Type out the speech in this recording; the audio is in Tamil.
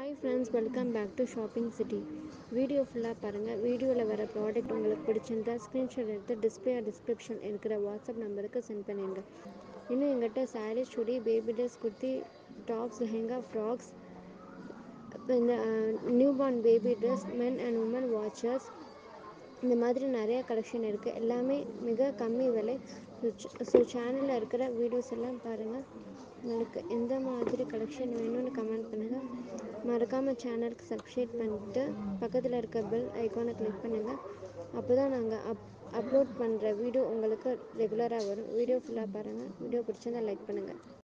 hi friends welcome back to shopping city video ஃபுல்லாக பாருங்கள் வீடியோவில் வர ப்ராடக்ட் உங்களுக்கு பிடிச்சிருந்தா ஸ்க்ரீன்ஷாட் எடுத்து டிஸ்பிளே டிஸ்கிரிப்ஷன் இருக்கிற வாட்ஸ்அப் நம்பருக்கு சென்ட் பண்ணிடுங்க இன்னும் எங்கிட்ட sari chudi baby dress kurti tops lehenga frocks இந்த new born baby dress men and women watches இந்த மாதிரி நிறைய கலெக்ஷன் இருக்குது எல்லாமே மிக கம்மி விலை ஸோ சேனலில் இருக்கிற வீடியோஸ் எல்லாம் பாருங்கள் உங்களுக்கு எந்த மாதிரி கலெக்ஷன் வேணும்னு கமெண்ட் பண்ணுங்கள் மறக்காமல் சேனலுக்கு சப்ஸ்கிரைப் பண்ணிட்டு பக்கத்தில் இருக்க பெல் ஐக்கானை கிளிக் பண்ணுங்கள் அப்போ தான் நாங்கள் அப் அப்லோட் பண்ணுற வீடியோ உங்களுக்கு ரெகுலராக வரும் வீடியோ ஃபுல்லாக பாருங்கள் வீடியோ பிடிச்சிருந்தா லைக் பண்ணுங்கள்